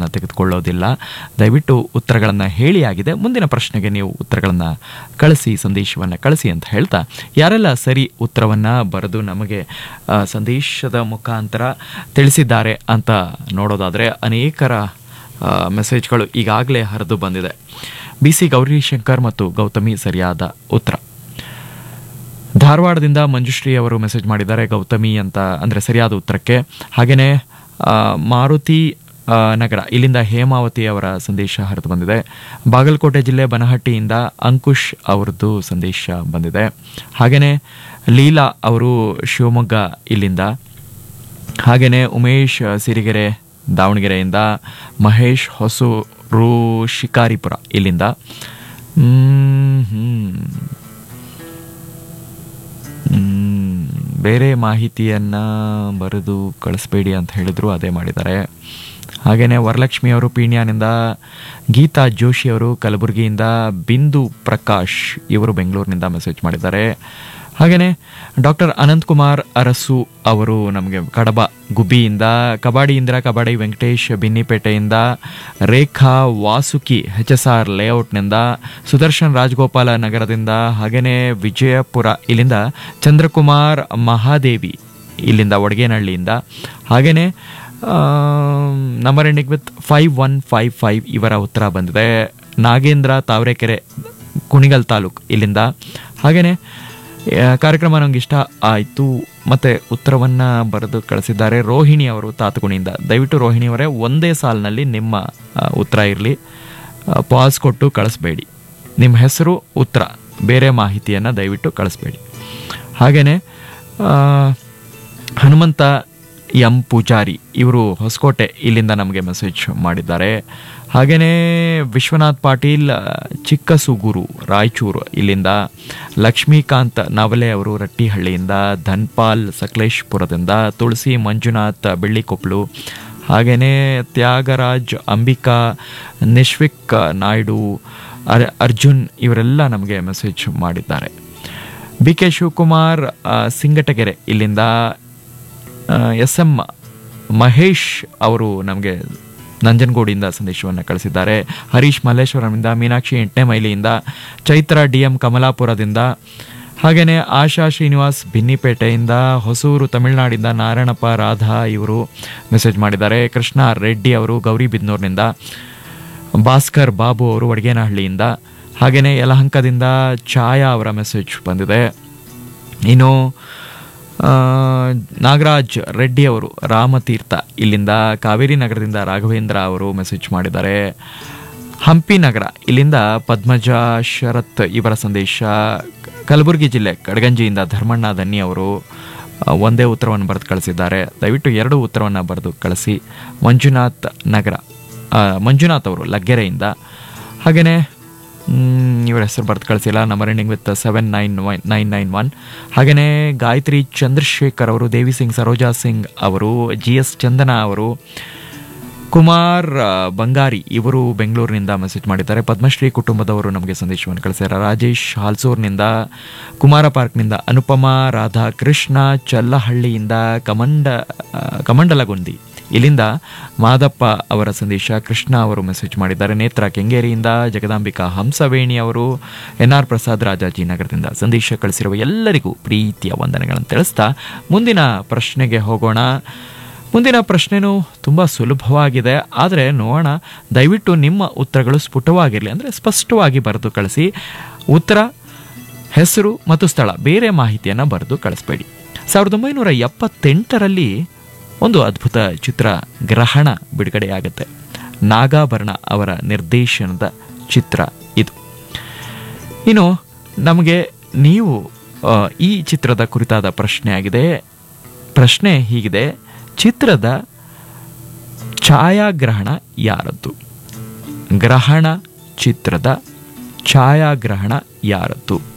ಉತ್ತರಗಳನ್ನು ತೆಗೆದುಕೊಳ್ಳೋದಿಲ್ಲ ದಯವಿಟ್ಟು ಉತ್ತರಗಳನ್ನು ಹೇಳಿ ಆಗಿದೆ ಮುಂದಿನ ಪ್ರಶ್ನೆಗೆ ನೀವು ಉತ್ತರಗಳನ್ನು ಕಳಿಸಿ ಸಂದೇಶವನ್ನು ಕಳಿಸಿ ಅಂತ ಹೇಳ್ತಾ ಯಾರೆಲ್ಲ ಸರಿ ಉತ್ತರವನ್ನು ಬರೆದು ನಮಗೆ ಆ, ಸಂದೇಶದ ಮುಖಾಂತರ ತಿಳಿಸಿದ್ದಾರೆ ಅಂತ ನೋಡೋದಾದರೆ ಅನೇಕರ ಆ, ಮೆಸೇಜ್ಗಳು ಈಗಾಗಲೇ ಹರಿದು ಬಂದಿದೆ ಬಿ ಸಿ ಗೌರಿಶಂಕರ್ ಮತ್ತು ಗೌತಮಿ ಸರಿಯಾದ ಉತ್ತರ ಧಾರವಾಡದಿಂದ ಮಂಜುಶ್ರೀ ಅವರು ಮೆಸೇಜ್ ಮಾಡಿದ್ದಾರೆ ಗೌತಮಿ ಅಂತ ಅಂದರೆ ಸರಿಯಾದ ಉತ್ತರಕ್ಕೆ ಹಾಗೆಯೇ ಆ, ಮಾರುತಿ ಆ, ನಗರ ಇಲ್ಲಿಂದ ಹೇಮಾವತಿ ಅವರ ಸಂದೇಶ ಹರಿದು ಬಂದಿದೆ ಬಾಗಲಕೋಟೆ ಜಿಲ್ಲೆ ಬನಹಟ್ಟಿಯಿಂದ ಅಂಕುಶ್ ಅವರದ್ದು ಸಂದೇಶ ಬಂದಿದೆ ಹಾಗೆಯೇ ಲೀಲಾ ಅವರು ಶಿವಮೊಗ್ಗ ಇಲ್ಲಿಂದ ಹಾಗೆಯೇ ಉಮೇಶ್ ಸಿರಿಗೆರೆ ದಾವಣಗೆರೆಯಿಂದ ಮಹೇಶ್ ಹೊಸೂರು ಶಿಕಾರಿಪುರ ಇಲ್ಲಿಂದ ಹ್ಮ್, ಹ್ಮ್. ಹ್ಮ್, ಬೇರೆ ಮಾಹಿತಿಯನ್ನು ಬರೆದು ಕಳಿಸ್ಬೇಡಿ ಅಂತ ಹೇಳಿದ್ರು ಅದೇ ಮಾಡಿದ್ದಾರೆ ಹಾಗೆಯೇ ವರಲಕ್ಷ್ಮಿ ಅವರು ಪೀಣ್ಯಾನಿಂದ ಗೀತಾ ಜೋಶಿ ಅವರು ಕಲಬುರಗಿಯಿಂದ ಬಿಂದು ಪ್ರಕಾಶ್ ಇವರು ಬೆಂಗಳೂರಿನಿಂದ ಮೆಸೇಜ್ ಮಾಡಿದ್ದಾರೆ ಹಾಗೆಯೇ ಡಾಕ್ಟರ್ ಅನಂತಕುಮಾರ್ ಅರಸು ಅವರು ನಮಗೆ ಕಡಬ ಗುಬ್ಬಿಯಿಂದ ಕಬಾಡಿ ಇಂದಿರಾ ಕಬಾಡಿ ವೆಂಕಟೇಶ್ ಬಿನ್ನಿಪೇಟೆಯಿಂದ Rekha Vasuki H S R ಲೇಔಟ್ನಿಂದ ಸುದರ್ಶನ್ ರಾಜಗೋಪಾಲ ನಗರದಿಂದ ಹಾಗೆಯೇ ವಿಜಯಪುರ ಇಲ್ಲಿಂದ ಚಂದ್ರಕುಮಾರ್ ಮಹಾದೇವಿ ಇಲ್ಲಿಂದ ಒಡಗೇನಹಳ್ಳಿಯಿಂದ ಹಾಗೆಯೇ number ending with five one five five ಇವರ ಉತ್ತರ ಬಂದಿದೆ ನಾಗೇಂದ್ರ ತಾವರೆಕೆರೆ ಕುಣಿಗಲ್ ತಾಲೂಕ್ ಇಲ್ಲಿಂದ ಹಾಗೆಯೇ ಆ, ಕಾರ್ಯಕ್ರಮ ನನಗೆ ಇಷ್ಟ ಆಯಿತು ಮತ್ತು ಉತ್ತರವನ್ನು ಬರೆದು ಕಳಿಸಿದ್ದಾರೆ ರೋಹಿಣಿ ಅವರು ತಾತಗುಣಿಯಿಂದ ದಯವಿಟ್ಟು ರೋಹಿಣಿ ಅವರೇ ಒಂದೇ ಸಾಲಿನಲ್ಲಿ ನಿಮ್ಮ ಆ, ಉತ್ತರ ಇರಲಿ ಪಾಸ್ ಕೊಟ್ಟು ಕಳಿಸ್ಬೇಡಿ ನಿಮ್ಮ ಹೆಸರು ಉತ್ತರ ಬೇರೆ ಮಾಹಿತಿಯನ್ನು ದಯವಿಟ್ಟು ಕಳಿಸ್ಬೇಡಿ ಹಾಗೆಯೇ ಹನುಮಂತ ಎಂ ಪೂಜಾರಿ ಇವರು ಹೊಸಕೋಟೆ ಇಲ್ಲಿಂದ ನಮಗೆ ಮೆಸೇಜ್ ಮಾಡಿದ್ದಾರೆ ಹಾಗೆಯೇ ವಿಶ್ವನಾಥ್ ಪಾಟೀಲ್ ಆ, ಚಿಕ್ಕಸುಗೂರು ರಾಯಚೂರು ಇಲ್ಲಿಂದ ಲಕ್ಷ್ಮೀಕಾಂತ್ ನವಲೆ ಅವರು ರಟ್ಟಿಹಳ್ಳಿಯಿಂದ ಧನ್ಪಾಲ್ ಸಕಲೇಶ್ಪುರದಿಂದ ತುಳಸಿ ಮಂಜುನಾಥ್ ಬೆಳ್ಳಿಕೊಪ್ಲು ಹಾಗೆಯೇ ತ್ಯಾಗರಾಜ್ ಅಂಬಿಕಾ ನಿಶ್ವಿಕ್ ನಾಯ್ಡು ಅರ್ ಅರ್ಜುನ್ ಇವರೆಲ್ಲ ನಮಗೆ ಮೆಸೇಜ್ ಮಾಡಿದ್ದಾರೆ ಬಿ ಕೆ ಶಿವಕುಮಾರ್ ಆ, ಸಿಂಗಟಗೆರೆ ಇಲ್ಲಿಂದ ಎಸ್ ಎಂ ಮಹೇಶ್ ಅವರು ನಮಗೆ ನಂಜನಗೂಡಿಂದ ಸಂದೇಶವನ್ನು ಕಳಿಸಿದ್ದಾರೆ ಹರೀಶ್ ಮಲ್ಲೇಶ್ವರಂಯಿಂದ ಮೀನಾಕ್ಷಿ ಎಂಟನೇ ಮೈಲಿಯಿಂದ ಚೈತ್ರ ಡಿ ಎಂ ಕಮಲಾಪುರದಿಂದ ಹಾಗೆಯೇ ಆಶಾ ಶ್ರೀನಿವಾಸ್ ಭಿನ್ನಿಪೇಟೆಯಿಂದ ಹೊಸೂರು ತಮಿಳುನಾಡಿಂದ ನಾರಾಯಣಪ್ಪ ರಾಧಾ ಇವರು ಮೆಸೇಜ್ ಮಾಡಿದ್ದಾರೆ ಕೃಷ್ಣ ರೆಡ್ಡಿ ಅವರು ಗೌರಿಬಿದ್ನೂರಿನಿಂದ ಭಾಸ್ಕರ್ ಬಾಬು ಅವರು ವಡಗೇನಹಳ್ಳಿಯಿಂದ ಹಾಗೆಯೇ ಯಲಹಂಕದಿಂದ ಛಾಯಾ ಅವರ ಮೆಸೇಜ್ ಬಂದಿದೆ ಇನ್ನು ಆ, ನಾಗರಾಜ್ ರೆಡ್ಡಿ ಅವರು ರಾಮತೀರ್ಥ ಇಲ್ಲಿಂದ ಕಾವೇರಿ ನಗರದಿಂದ ರಾಘವೇಂದ್ರ ಅವರು ಮೆಸೇಜ್ ಮಾಡಿದ್ದಾರೆ ಹಂಪಿ ನಗರ ಇಲ್ಲಿಂದ ಪದ್ಮಜ ಶರತ್ ಇವರ ಸಂದೇಶ ಕಲಬುರಗಿ ಜಿಲ್ಲೆ ಕಡಗಂಜಿಯಿಂದ ಧರ್ಮಣ್ಣ ದನ್ನಿ ಅವರು ಆ, ಒಂದೇ ಉತ್ತರವನ್ನು ಬರೆದು ಕಳಿಸಿದ್ದಾರೆ ದಯವಿಟ್ಟು ಎರಡು ಉತ್ತರವನ್ನು ಬರೆದು ಕಳಿಸಿ ಮಂಜುನಾಥ್ ನಗರ ಆ, ಮಂಜುನಾಥ್ ಅವರು ಲಗ್ಗೆರೆಯಿಂದ ಹಾಗೆಯೇ ಇವರ ಹೆಸರು ಬರೆದು ಕಳಿಸಿಲ್ಲ number ending with seven nine one nine nine one ಹಾಗೆಯೇ ಗಾಯತ್ರಿ ಚಂದ್ರಶೇಖರ್ ಅವರು ದೇವಿ ಸಿಂಗ್ ಸರೋಜಾ ಸಿಂಗ್ ಅವರು ಜಿ ಎಸ್ ಚಂದನ ಅವರು ಕುಮಾರ್ ಆ, ಬಂಗಾರಿ ಇವರು ಬೆಂಗಳೂರಿನಿಂದ ಮೆಸೇಜ್ ಮಾಡಿದ್ದಾರೆ ಪದ್ಮಶ್ರೀ ಕುಟುಂಬದವರು ನಮಗೆ ಸಂದೇಶವನ್ನು ಕಳಿಸಿದ್ದಾರೆ ರಾಜೇಶ್ ಹಾಲ್ಸೂರ್ನಿಂದ ಕುಮಾರ ಪಾರ್ಕ್ನಿಂದ ಅನುಪಮಾ ರಾಧಾ ಕೃಷ್ಣ ಚಲ್ಲಹಳ್ಳಿಯಿಂದ ಕಮಂಡ ಆ, ಕಮಂಡಲಗುಂದಿ ಇಲ್ಲಿಂದ ಮಾದಪ್ಪ ಅವರ ಸಂದೇಶ ಕೃಷ್ಣ ಅವರು ಮೆಸೇಜ್ ಮಾಡಿದ್ದಾರೆ ನೇತ್ರ ಕೆಂಗೇರಿಯಿಂದ ಜಗದಾಂಬಿಕಾ ಹಂಸವೇಣಿ ಅವರು ಎನ್ ಆರ್ ಪ್ರಸಾದ್ ರಾಜಾಜಿನಗರದಿಂದ ಸಂದೇಶ ಕಳಿಸಿರುವ ಎಲ್ಲರಿಗೂ ಪ್ರೀತಿಯ ವಂದನೆಗಳನ್ನು ತಿಳಿಸ್ತಾ ಮುಂದಿನ ಪ್ರಶ್ನೆಗೆ ಹೋಗೋಣ ಮುಂದಿನ ಪ್ರಶ್ನೆನೂ ತುಂಬ ಸುಲಭವಾಗಿದೆ ಆದರೆ ನೋಡೋಣ ದಯವಿಟ್ಟು ನಿಮ್ಮ ಉತ್ತರಗಳು ಸ್ಫುಟವಾಗಿರಲಿ ಅಂದರೆ ಸ್ಪಷ್ಟವಾಗಿ ಬರೆದು ಕಳಿಸಿ ಉತ್ತರ ಹೆಸರು ಮತ್ತು ಸ್ಥಳ ಬೇರೆ ಮಾಹಿತಿಯನ್ನು ಬರೆದು ಕಳಿಸ್ಬೇಡಿ ಸಾವಿರದ ಒಂಬೈನೂರ ಎಪ್ಪತ್ತೆಂಟರಲ್ಲಿ ಒಂದು ಅದ್ಭುತ ಚಿತ್ರ ಗ್ರಹಣ ಬಿಡುಗಡೆಯಾಗುತ್ತೆ ನಾಗಾಭರಣ ಅವರ ನಿರ್ದೇಶನದ ಚಿತ್ರ ಇದು ಇನ್ನು ನಮಗೆ ನೀವು ಆ, ಈ ಚಿತ್ರದ ಕುರಿತಾದ ಪ್ರಶ್ನೆ ಆಗಿದೆ ಪ್ರಶ್ನೆ ಹೀಗಿದೆ ಚಿತ್ರದ ಛಾಯಾಗ್ರಹಣ ಯಾರದ್ದು ಗ್ರಹಣ ಚಿತ್ರದ ಛಾಯಾಗ್ರಹಣ ಯಾರದ್ದು